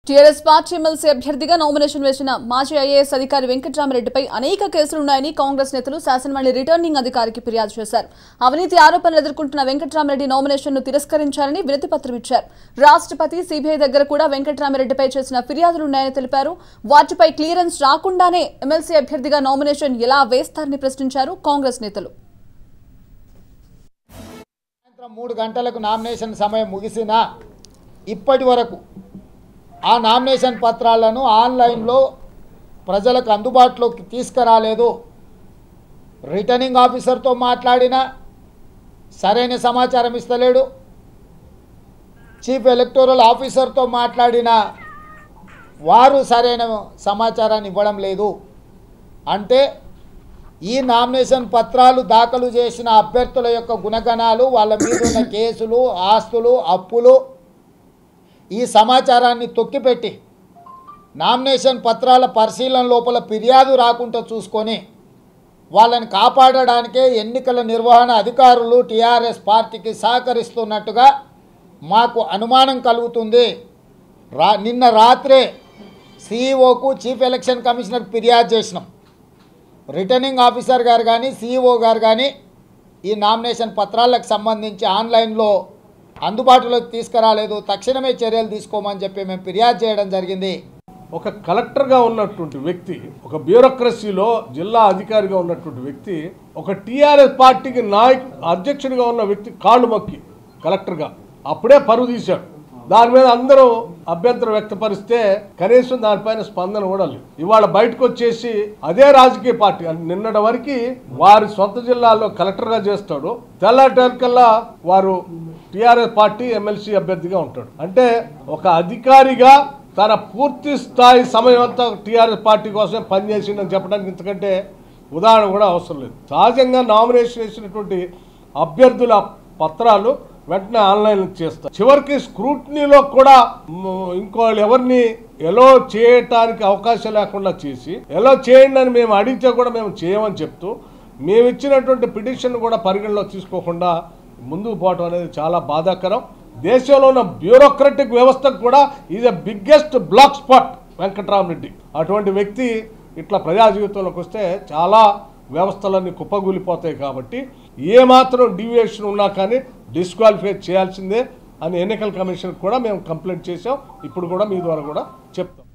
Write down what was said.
TRS party MLC అభ్యర్థిగా nomination వేసిన మాజీ ఐఏఎస్ అధికారి వెంకట్రామరెడ్డిపై అనేక కేసులున్నాయని కాంగ్రెస్ నేతలు శాసనమండలి రిటర్నింగ్ అధికారికి ఫిర్యాదు చేశారు అవినీతి ఆరోపణలు ఎదుర్కొంటున్న వెంకట్రామరెడ్డి నామినేషన్ ను తిరస్కరించారని వినతి పత్రం ఇచ్చారు రాష్ట్రపతి సిబిఐ దగ్గర కూడా వెంకట్రామరెడ్డిపై చేసిన ఫిర్యాదులున్నాయని తెలిపారు వాటిపై క్లియరెన్స్ రాకుండానే ఎమ్మెల్సీ అభ్యర్థిగా నామినేషన్ ఎలా వేస్తారని ప్రశ్నించారు కాంగ్రెస్ నేతలు సాయంత్రం మూడు గంటలకు నామినేషన్ సమయం ముగిసినా ఇప్పటి వరకు ఆ నామినేషన్ పత్రాలను ఆన్లైన్లో ప్రజలకు అందుబాటులోకి తీసుకురాలేదు రిటర్నింగ్ ఆఫీసర్తో మాట్లాడినా సరైన సమాచారం ఇస్తలేడు చీఫ్ ఎలక్టోరల్ ఆఫీసర్తో మాట్లాడినా వారు సరైన సమాచారాన్ని ఇవ్వడం లేదు అంటే ఈ నామినేషన్ పత్రాలు దాఖలు చేసిన అభ్యర్థుల యొక్క గుణగణాలు వాళ్ళ మీద ఉన్న కేసులు ఆస్తులు అప్పులు ఈ సమాచారాన్ని తొక్కిపెట్టి నామినేషన్ పత్రాల పరిశీలన లోపల ఫిర్యాదు రాకుండా చూసుకొని వాళ్ళని కాపాడడానికే ఎన్నికల నిర్వహణ అధికారులు టీఆర్ఎస్ పార్టీకి సహకరిస్తున్నట్టుగా మాకు అనుమానం కలుగుతుంది రా నిన్న రాత్రే సీఈఓకు చీఫ్ ఎలక్షన్ కమిషనర్ ఫిర్యాదు చేసినాం రిటర్నింగ్ ఆఫీసర్ గారు కానీ సీఈఓ గారు కానీ ఈ నామినేషన్ పత్రాలకు సంబంధించి ఆన్లైన్లో అందుబాటులోకి తీసుకురాలేదు తక్షణమే చర్యలు తీసుకోమని చెప్పి మేము ఫిర్యాదు చేయడం జరిగింది ఒక కలెక్టర్గా ఉన్నటువంటి వ్యక్తి ఒక బ్యూరోక్రసీలో జిల్లా అధికారిగా ఉన్నటువంటి వ్యక్తి ఒక టీఆర్ఎస్ పార్టీకి నాయక్ అధ్యక్షుడిగా ఉన్న వ్యక్తి కాళ్ళు మొక్కి కలెక్టర్గా అప్పుడే పరువు తీశాడు దాని మీద అందరూ అభ్యంతరం వ్యక్తపరిస్తే కనీసం దానిపైన స్పందన కూడా లేదు ఇవాళ బయటకు వచ్చేసి అదే రాజకీయ పార్టీ అంటే నిన్నటి వరకు వారి సొంత జిల్లాలో కలెక్టర్గా చేస్తాడు తెల్లటకల్లా వారు టీఆర్ఎస్ పార్టీ ఎమ్మెల్సీ అభ్యర్థిగా ఉంటాడు అంటే ఒక అధికారిగా తన పూర్తి స్థాయి సమయం అంతా టీఆర్ఎస్ పార్టీ కోసమే పనిచేసిండని చెప్పడానికి ఇంతకంటే ఉదాహరణ కూడా అవసరం లేదు సహజంగా నామినేషన్ వేసినటువంటి అభ్యర్థుల పత్రాలు వెంటనే ఆన్లైన్ చేస్తారు చివరికి స్క్రూటినీలో కూడా మ్, ఇంకో ఎవరిని ఎలో చేయటానికి అవకాశం లేకుండా చేసి ఎలో చేయండి అని మేము అడిగితే కూడా మేము చేయమని చెప్తూ మేము ఇచ్చినటువంటి పిటిషన్ కూడా పరిగణలో తీసుకోకుండా ముందుకు పోవటం అనేది చాలా బాధాకరం దేశంలో ఉన్న బ్యూరోక్రటిక్ వ్యవస్థకు కూడా is a biggest black spot Venkatrama Reddy అటువంటి వ్యక్తి ఇట్లా ప్రజా జీవితంలోకి వస్తే చాలా వ్యవస్థలన్నీ కుప్పగూలిపోతాయి కాబట్టి ఏ మాత్రం డీవియేషన్ ఉన్నా కానీ డిస్క్వాలిఫై చేయాల్సిందే అని ఎన్నికల కమిషన్ కూడా మేము కంప్లైంట్ చేసాం ఇప్పుడు కూడా మీ ద్వారా కూడా చెప్తాం